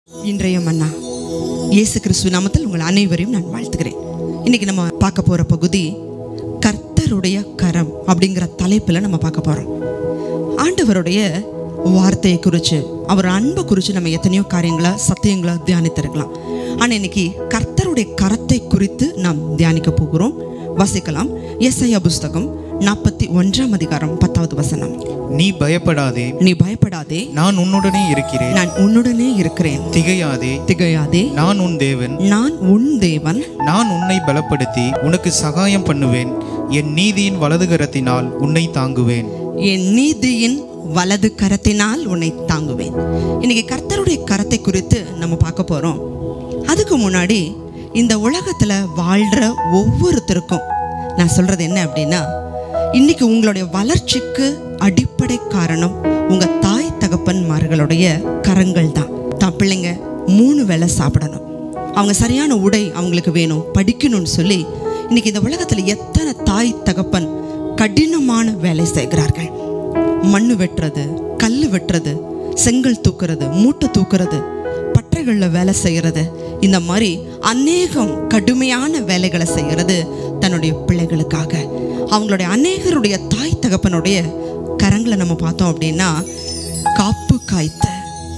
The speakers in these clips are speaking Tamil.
இன்றைய மன்னா இயேசு கிறிஸ்துவ நாமத்தில் உங்கள் அனைவரையும் நான் வாழ்த்துகிறேன் இன்னைக்கு நம்ம பார்க்க போற பகுதி கர்த்தருடைய கரம் அப்படிங்கிற தலைப்பில் நம்ம பார்க்க போறோம் ஆண்டவருடைய வார்த்தையை குறித்து அவர் அன்பை குறித்து நம்ம எத்தனையோ காரியங்களை சத்தியங்களை தியானித்திருக்கலாம் ஆனால் இன்னைக்கு கர்த்தருடைய கரத்தை குறித்து நாம் தியானிக்க போகிறோம் வசிக்கலாம் எஸ்ஐயா புஸ்தகம் நாற்பத்தி ஒன்றாம் அதிகாரம் பத்தாவது வசனம் நீ பயப்படாதே நீ பயப்படாதே நான் உன்னுடனே இருக்கிறேன் நான் உன்னுடனே இருக்கிறேன் திகையாதே திகையாதே நான் உன் தேவன் நான் உன் தேவன் நான் உன்னை பலப்படுத்தி உனக்கு சகாயம் பண்ணுவேன் என் நீதியின் வலது கரத்தினால் உன்னை தாங்குவேன் என் நீதியின் வலது கரத்தினால் உன்னை தாங்குவேன் இன்னைக்கு கர்த்தருடைய கரத்தை குறித்து நம்ம பார்க்க போறோம் அதுக்கு முன்னாடி இந்த உலகத்துல வாழ்ற ஒவ்வொருத்தருக்கும் நான் சொல்றது என்ன அப்படின்னா இன்னைக்கு உங்களுடைய வளர்ச்சிக்கு அடிப்படை காரணம் உங்க தாய் தகப்பன்மார்களுடைய கரங்கள் தான் தான் பிள்ளைங்க மூணு வேளை சாப்பிடணும் அவங்க சரியான உடை அவங்களுக்கு வேணும் படிக்கணும்னு சொல்லி இன்னைக்கு இந்த உலகத்துல எத்தனை தாய் தகப்பன் கடினமான வேலை செய்கிறார்கள் மண்ணு வெட்டுறது கல் வெட்டுறது செங்கல் தூக்குறது மூட்டை தூக்குறது பட்டறைகளில் வேலை செய்கிறது இந்த மாதிரி அநேகம் கடுமையான வேலைகளை செய்கிறது தன்னுடைய பிள்ளைகளுக்காக அவங்களுடைய அநேகருடைய தாய் தகப்பனுடைய கரங்களை நம்ம பார்த்தோம் அப்படின்னா காப்பு காய்த்த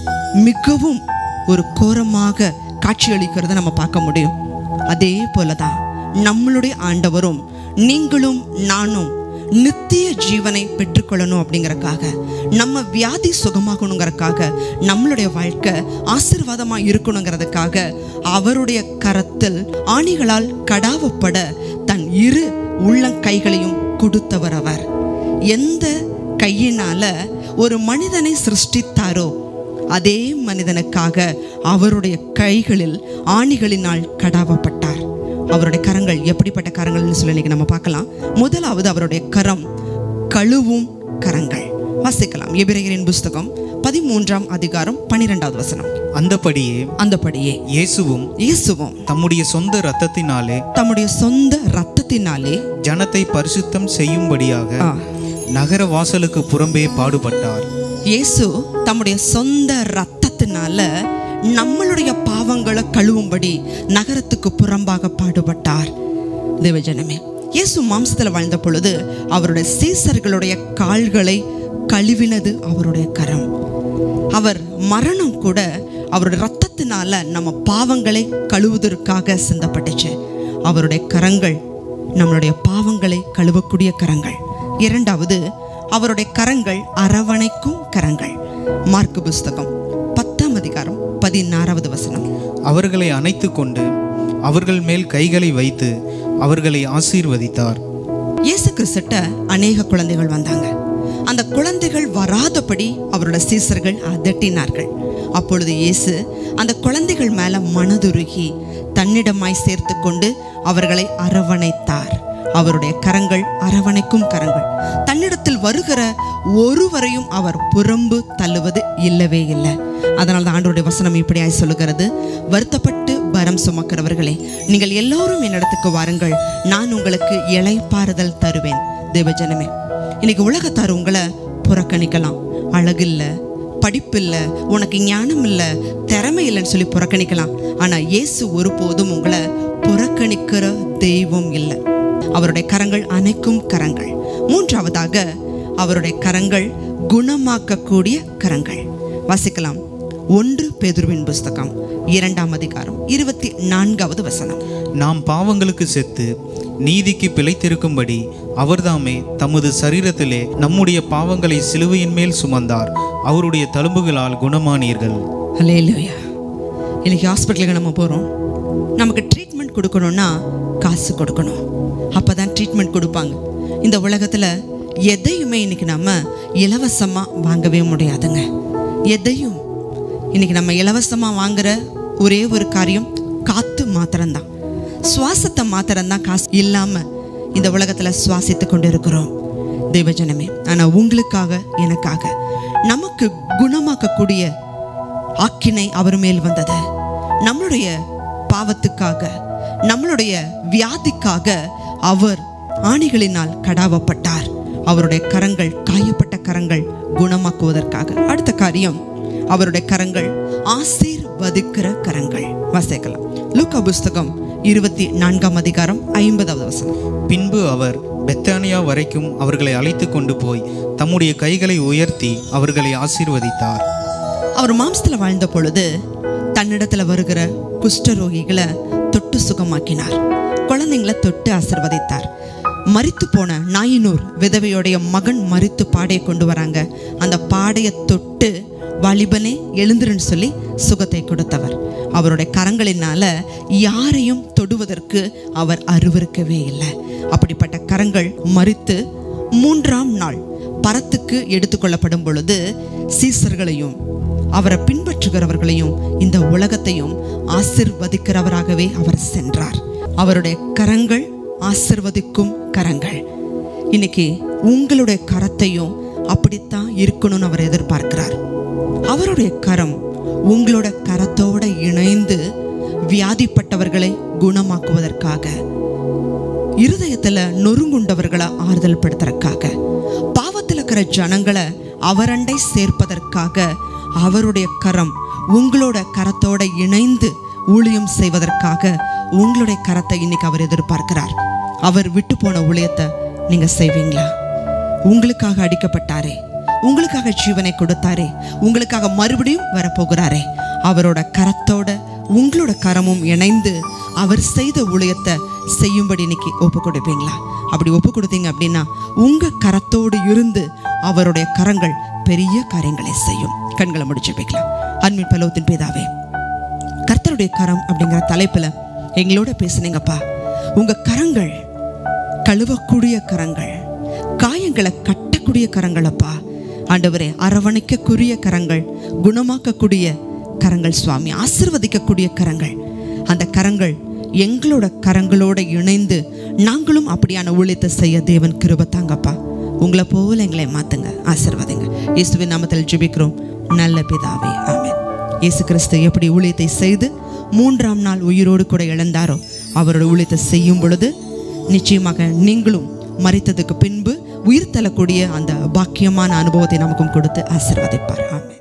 மிகவும் ஒரு கோரமாக காட்சியளிக்கிறத நம்ம பார்க்க முடியும் அதே போலதான் நம்மளுடைய ஆண்டவரும் நீங்களும் நானும் நித்திய ஜீவனை பெற்றுக்கொள்ளணும் அப்படிங்கறக்காக நம்ம வியாதி சுகமாகணுங்கிறதுக்காக நம்மளுடைய வாழ்க்கை ஆசீர்வாதமா இருக்கணுங்கிறதுக்காக அவருடைய கரத்தில் ஆணிகளால் கடாவப்பட தன் இரு உள்ளங்கைகளையும் கொடுத்தவர் அவர் எந்த கையினால ஒரு மனிதனை சிருஷ்டித்தாரோ அதே மனிதனுக்காக அவருடைய கைகளில் ஆணிகளினால் கடாவப்பட்டார் அவருடைய கரங்கள் எப்படிப்பட்ட கரங்கள்னு சொல்லி இன்னைக்கு நம்ம பார்க்கலாம் முதலாவது அவருடைய கரம் கழுவும் கரங்கள் வாசிக்கலாம் எபிரேயரின் புஸ்தகம் பதிமூன்றாம் அதிகாரம் பன்னிரெண்டாவது வசனம் அந்தபடியே அந்தபடியே இயேசுவும் இயேசுவும் தம்முடைய சொந்த இரத்தத்தினாலே தம்முடைய சொந்த இரத்தத்தினாலே ஜனத்தை பரிசுத்தம் செய்யும்படியாக ஆ, நகர வாசலுக்கு புறம்பே பாடுபட்டார் இயேசு தம்முடைய சொந்த ரத்தத்தினால நம்மளுடைய பாவங்களை கழுவும்படி நகரத்துக்கு புறம்பாக பாடுபட்டார் தேவஜனமே இயேசு மாம்சத்தில் வாழ்ந்த பொழுது அவருடைய சீசர்களுடைய கால்களை கழுவினது அவருடைய கரம் அவர் மரணம் கூட அவருடைய ரத்தத்தினால நம்ம பாவங்களை கழுவுவதற்காக சிந்தப்பட்டுச்சு அவருடைய கரங்கள் நம்மளுடைய பாவங்களை கழுவக்கூடிய கரங்கள் இரண்டாவது அவருடைய கரங்கள் அரவணைக்கும் கரங்கள் மார்க்கு புஸ்தகம் பத்தாம் அதிகாரம் பதினாறாவது வசனம் அவர்களை அணைத்து கொண்டு அவர்கள் மேல் கைகளை வைத்து அவர்களை ஆசீர்வதித்தார் இயேசு கிறிஸ்துட்ட அநேக குழந்தைகள் வந்தாங்க அந்த குழந்தைகள் வராதபடி அவரோட சீசர்கள் அதட்டினார்கள் அப்பொழுது இயேசு அந்த குழந்தைகள் மேல மனதுருகி தன்னிடமாய் சேர்த்து கொண்டு அவர்களை அரவணைத்தார் அவருடைய கரங்கள் அரவணைக்கும் கரங்கள் தன்னிடத்தில் வருகிற ஒருவரையும் அவர் புறம்பு தள்ளுவது இல்லவே இல்லை அதனால தான் ஆண்டவருடைய வசனம் இப்படியாய் சொல்லுகிறது வருத்தப்பட்டு பரம் சுமக்கிறவர்களே நீங்கள் எல்லோரும் என்னிடத்துக்கு வாருங்கள் நான் உங்களுக்கு இளைப்பாறுதல் தருவேன் தேவஜனமே இன்னைக்கு உலகத்தார் உங்களை புறக்கணிக்கலாம் அழகில்ல படிப்பில்ல உனக்கு ஞானம் இல்ல திறமை இல்லைன்னு சொல்லி புறக்கணிக்கலாம் ஆனா இயேசு ஒருபோதும் உங்களை புறக்கணிக்கிற தெய்வம் இல்லை அவருடைய கரங்கள் அணைக்கும் கரங்கள் மூன்றாவதாக அவருடைய கரங்கள் குணமாக்கக்கூடிய கரங்கள் வாசிக்கலாம் ஒன்று பேதுருவின் புஸ்தகம் இரண்டாம் அதிகாரம் இருபத்தி நான்காவது வசனம் நாம் பாவங்களுக்கு செத்து நீதிக்கு பிழைத்திருக்கும்படி அவர்தாமே தமது சரீரத்திலே நம்முடைய பாவங்களை சிலுவையின் மேல் சுமந்தார் அவருடைய தழும்புகளால் குணமானீர்கள் ஹalleluya இன்னைக்கு ஹாஸ்பிட்டலுக்கு நம்ம போகிறோம் நமக்கு ட்ரீட்மெண்ட் கொடுக்கணும்னா காசு கொடுக்கணும் அப்போ தான் ட்ரீட்மெண்ட் கொடுப்பாங்க இந்த உலகத்தில் எதையுமே இன்னைக்கு நம்ம இலவசமாக வாங்கவே முடியாதுங்க எதையும் இன்னைக்கு நம்ம இலவசமாக வாங்குற ஒரே ஒரு காரியம் காற்று மாத்திரம்தான் சுவாசத்தை மாத்திரம்தான் காசு இல்லாமல் இந்த உலகத்தில் சுவாசித்து கொண்டு இருக்கிறோம் தெய்வஜனமே ஆனால் உங்களுக்காக எனக்காக நமக்கு குணமாக்கக்கூடிய ஆக்கினை அவர் மேல் வந்தது நம்மளுடைய பாவத்துக்காக நம்மளுடைய வியாதிக்காக அவர் ஆணிகளினால் கடாவப்பட்டார் அவருடைய கரங்கள் காயப்பட்ட கரங்கள் குணமாக்குவதற்காக அடுத்த காரியம் அவருடைய கரங்கள் ஆசீர்வதிக்கிற கரங்கள் வாசிக்கலாம் லூக்கா புஸ்தகம் இருபத்தி நான்காம் அதிகாரம் ஐம்பதாவது வசனம் பின்பு அவர் பெத்தானியா வரைக்கும் அவர்களை அழைத்து கொண்டு போய் தம்முடைய கைகளை உயர்த்தி அவர்களை ஆசீர்வதித்தார் அவர் மாம்சத்தில் வாழ்ந்த பொழுது தன்னிடத்துல வருகிற குஷ்டரோகிகளை தொட்டு சுகமாக்கினார் குழந்தைங்களை தொட்டு ஆசிர்வதித்தார் மரித்து போன நாயினூர் விதவையுடைய மகன் மரித்து பாடையை கொண்டு வராங்க அந்த பாடையை தொட்டு வாலிபனே எழுந்துருன்னு சொல்லி சுகத்தை கொடுத்தவர் அவருடைய கரங்களினால யாரையும் தொடுவதற்கு அவர் அருவருக்கவே இல்லை அப்படிப்பட்ட கரங்கள் மறித்து மூன்றாம் நாள் பரத்துக்கு எடுத்துக்கொள்ளப்படும் பொழுது சீசர்களையும் அவரை பின்பற்றுகிறவர்களையும் இந்த உலகத்தையும் ஆசிர்வதிக்கிறவராகவே அவர் சென்றார் அவருடைய கரங்கள் ஆசிர்வதிக்கும் கரங்கள் இன்னைக்கு உங்களுடைய கரத்தையும் அப்படித்தான் இருக்கணும்னு அவர் எதிர்பார்க்கிறார் அவருடைய கரம் உங்களோட கரத்தோட இணைந்து வியாதிப்பட்டவர்களை குணமாக்குவதற்காக இருதயத்துல நொறுங்குண்டவர்களை ஆறுதல் படுத்துறதுக்காக பாவத்தில் இருக்கிற ஜனங்களை அவரண்டை சேர்ப்பதற்காக அவருடைய கரம் உங்களோட கரத்தோட இணைந்து ஊழியம் செய்வதற்காக உங்களுடைய கரத்தை இன்னைக்கு அவர் எதிர்பார்க்கிறார் அவர் விட்டு போன ஊழியத்தை நீங்க செய்வீங்களா உங்களுக்காக அடிக்கப்பட்டாரே உங்களுக்காக ஜீவனை கொடுத்தாரே உங்களுக்காக மறுபடியும் வரப்போகிறாரே அவரோட கரத்தோட உங்களோட கரமும் இணைந்து அவர் செய்த ஊழியத்தை செய்யும்படி இன்னைக்கு ஒப்பு கொடுப்பீங்களா அப்படி ஒப்பு கொடுத்தீங்க அப்படின்னா உங்க கரத்தோடு இருந்து அவருடைய கரங்கள் பெரிய காரியங்களை செய்யும் கண்களை முடிச்சு வைக்கலாம் அன்பின் பலவத்தின் பிதாவே கர்த்தருடைய கரம் அப்படிங்கிற தலைப்புல எங்களோட பேசுனீங்கப்பா உங்க கரங்கள் கழுவக்கூடிய கரங்கள் காயங்களை கட்டக்கூடிய கரங்களப்பா ஆண்டவரே அரவணைக்கக்கூடிய கரங்கள் குணமாக்கக்கூடிய கரங்கள் சுவாமி ஆசிர்வதிக்கக்கூடிய கரங்கள் அந்த கரங்கள் எங்களோட கரங்களோட இணைந்து நாங்களும் அப்படியான ஊழியத்தை செய்ய தேவன் கிருப தாங்கப்பா உங்களை போல எங்களை மாத்துங்க ஆசிர்வதிங்க இயேசுவின் நாமத்தில் ஜெபிக்கிறோம் நல்ல பிதாவே ஆமென் இயேசு கிறிஸ்து எப்படி ஊழியத்தை செய்து மூன்றாம் நாள் உயிரோடு கூட இழந்தாரோ அவரோட ஊழியத்தை செய்யும் பொழுது நிச்சயமாக நீங்களும் மறித்ததுக்கு பின்பு உயிர் தள்ளக்கூடிய அந்த பாக்கியமான அனுபவத்தை நமக்கும் கொடுத்து ஆசிர்வதிப்பார் ஆமென்